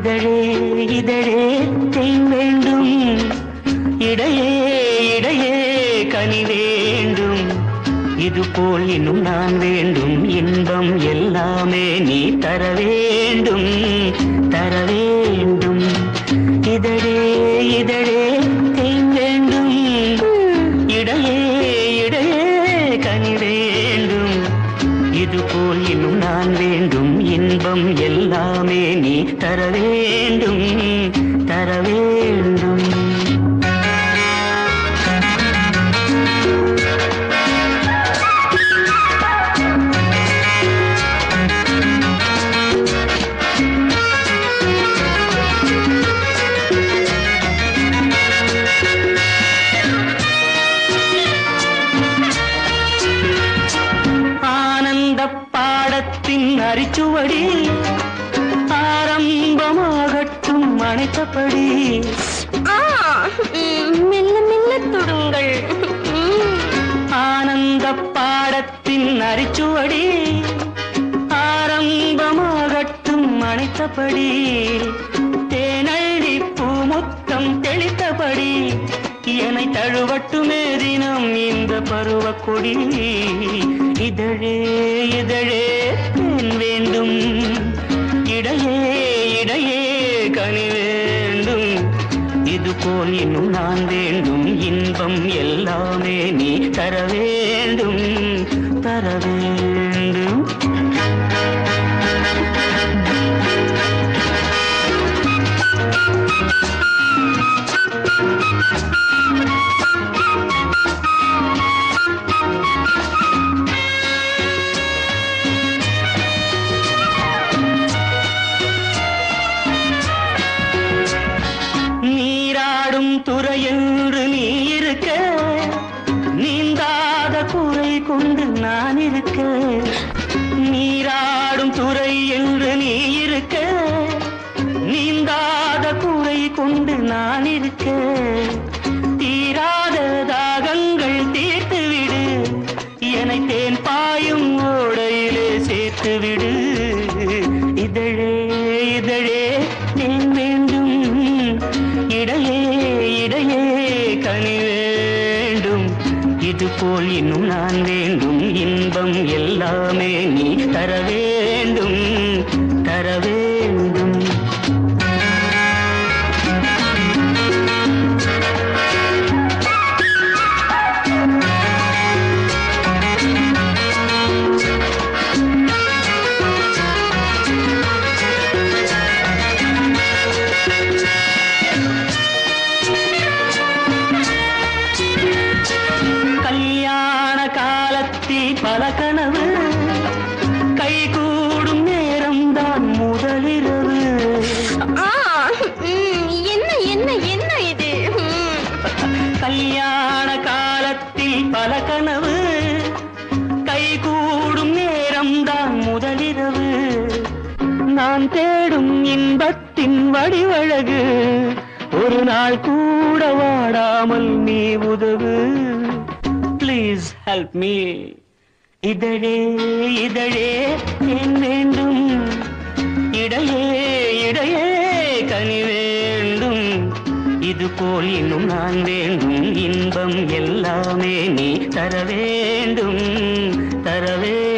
இதழே இதழே தேன் வேண்டும் இடையே இடையே கனி வேண்டும் இது போல் இன்னும் நான் வேண்டும் இன்பம் எல்லாமே நீ தர வேண்டும் தர வேண்டும் இதழே இதழே தேன் வேண்டும் இடையே இடையே கனி வேண்டும் இது போல் இன்னும் நான் வேண்டும் இன்பம் எல்லாமே நீ தர வேண்டும் தர வேண்டும் ஆனந்த பாடத்தின் அரிச்சுவடி ஆரம்பமாகட்டும் அணைத்தபடி ஆ, ம், மெல்ல மெல்ல தொடுங்கள் ம். ஆனந்த பாடத்தின் அரிச்சுவடி ஆரம்பமாகட்டும் அணைத்தபடி தேனள்ளி பூமுத்தம் தெளித்தபடி என்னை தழுவட்டுமே தினம் இந்த பருவக் கொடி இதழே இதழே தேன் வேண்டும் இடையே இடையே கனி வேண்டும் இது போல் இன்னும் நான் வேண்டும் இன்பம் எல்லாமே நீ தர வேண்டும் தர வேண்டும் நீராடும் துறை என்று நீ இருக்க நீந்தாத குறை கொண்டு நான் இருக்க நீராடும் துறை என்று நீ இருக்க நீந்தாத குறை கொண்டு நான் இருக்க தீராத தாகங்கள் தீர்த்து விடு என்னை தேன் பாயும் ஓடையிலே சேர்த்து விடு இதழே இதழே தேன் வேண்டும் இடையே இடையே கனி வேண்டும் இது போல் இன்னும் நான் வேண்டும் இன்பம் எல்லாமே நீ தர வேண்டும் தர வேண்டும் கல்யாண காலத்தில் பல கனவு கைகூடும் நேரம் தான் முதலிரவு ஆ, ம், என்ன என்ன என்ன இது ம். கல்யாண காலத்தில் பல கனவு கைகூடும் நேரம் தான் முதலிரவு நான் தேடும் இன்பத்தின் வடிவழகு ஒரு நாள் கூட வாடாமல் நீ உதவு ப்ளீஸ் ஹெல்ப் மீ இதழே இதழே ஏன் வேண்டும் இடையே இடையே கனி வேண்டும் இது போல் இன்னும் நான் வேண்டும் இன்பம் எல்லாமே நீ தர வேண்டும் தர வேண்டும்